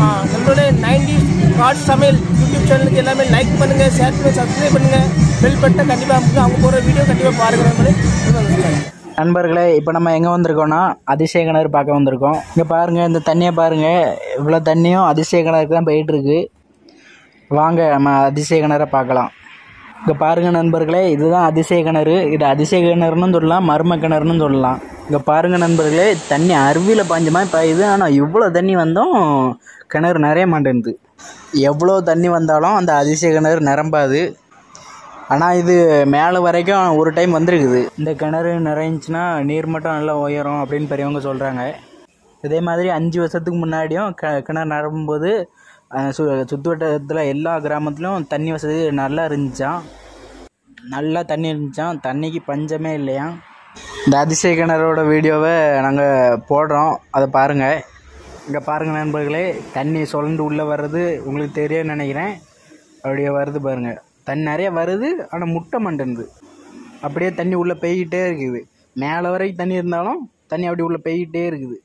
நம்மளோட ninety God சமையல் YouTube சேனலுக்கு எல்லாமே லைக் பண்ணுங்கள் ஷேர் பண்ணுங்கள் சப்ஸ்கிரைப் பண்ணுங்கள் பெல் பட்டனை கண்டிப்பாக அமுக்கு அவங்க போகிற வீடியோ கண்டிப்பாக பாருங்கள் நம்மளே நண்பர்களே இப்போ நம்ம எங்கே வந்திருக்கோம்னா அதிசய கிணறு பார்க்க வந்திருக்கோம் இங்கே பாருங்கள் இந்த தண்ணியை பாருங்கள் இவ்வளோ தண்ணியும் அதிசய கிணறுக்கு தான் போயிட்டுருக்கு வாங்க நம்ம அதிசய கிணறை பார்க்கலாம் இங்கே பாருங்கள் நண்பர்களே இதுதான் அதிசய கிணறு இது அதிசய கிணறுன்னு சொல்லலாம் மர்ம கிணறுன்னு சொல்லலாம் இங்கே பாருங்கள் நண்பர்களே தண்ணி அருவியில் பாஞ்ச மாதிரி பாயுது ஆனால் இவ்வளோ தண்ணி வந்தும் கிணறு நிறைய மாட்டேங்குது எவ்வளோ தண்ணி வந்தாலும் அந்த அதிசய கிணறு நிரம்பாது ஆனால் இது மேலே வரைக்கும் ஒரு டைம் வந்திருக்குது இந்த கிணறு நிறைஞ்சுன்னா நீர் மட்டம் நல்லா உயரும் அப்படின்னு பெரியவங்க சொல்கிறாங்க இதே மாதிரி அஞ்சு வருஷத்துக்கு முன்னாடியும் க கிணறு நிரம்பும்போது அஹ், சு சுற்று வட்டத்தில் எல்லா கிராமத்துலையும் தண்ணி வசதி நல்லா இருந்துச்சான் நல்லா தண்ணி இருந்துச்சான் தண்ணிக்கு பஞ்சமே இல்லையா இந்த அதிசய கிணறோட வீடியோவை நாங்கள் போடுறோம் அதை பாருங்கள் இங்கே பாருங்கள் நண்பர்களே தண்ணி சுழண்டு உள்ளே வர்றது உங்களுக்கு தெரியும்னு நினைக்கிறேன் அப்படியே வருது பாருங்கள் தண்ணி நிறைய வருது ஆனால் முட்டை மாட்டேன்து அப்படியே தண்ணி உள்ளே பெய்கிட்டே இருக்குது மேலே வரைக்கும் தண்ணி இருந்தாலும் தண்ணி அப்படியே உள்ளே பெய்கிட்டே இருக்குது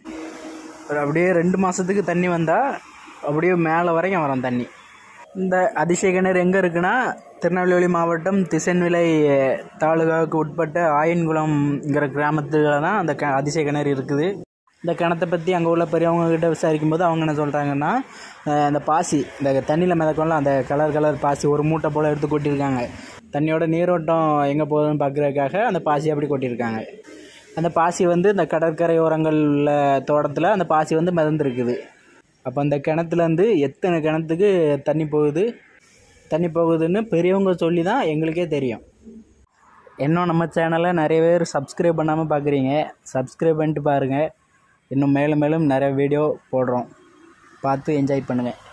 ஒரு அப்படியே ரெண்டு மாதத்துக்கு தண்ணி வந்தால் அப்படியே மேலே வரைக்கும் வரும் தண்ணி இந்த அதிசய கிணறு எங்கே இருக்குன்னா திருநெல்வேலி மாவட்டம் திசன்விலை தாலுகாவுக்கு உட்பட்ட ஆயன்குளம்ங்கிற கிராமத்தில் தான் அந்த க அதிசய கிணறு இருக்குது இந்த கிணத்தை பற்றி அங்கே உள்ள பெரியவங்க கிட்ட விசாரிக்கும் போது அவங்க என்ன சொல்கிறாங்கன்னா அஹ், அந்த பாசி இந்த தண்ணியில் மிதக்கம்ல அந்த கலர் கலர் பாசி ஒரு மூட்டை போல் எடுத்து கொட்டியிருக்காங்க தண்ணியோட நீரோட்டம் எங்கே போகுதுன்னு பார்க்குறதுக்காக அந்த பாசி அப்படி கொட்டியிருக்காங்க அந்த பாசி வந்து இந்த கடற்கரை ஓரங்கள் உள்ள தோட்டத்தில் அந்த பாசி வந்து மிதந்துருக்குது அப்போ அந்த கிணத்துலேருந்து எத்தனை கிணத்துக்கு தண்ணி போகுது தண்ணி போகுதுன்னு பெரியவங்க சொல்லி தான் எங்களுக்கே தெரியும் இன்னும் நம்ம சேனலை நிறைய பேர் சப்ஸ்கிரைப் பண்ணாமல் பார்க்குறீங்க சப்ஸ்கிரைப் பண்ணிட்டு பாருங்கள் இன்னும் மேலும் மேலும் நிறைய வீடியோ போடுறோம் பார்த்து என்ஜாய் பண்ணுங்கள்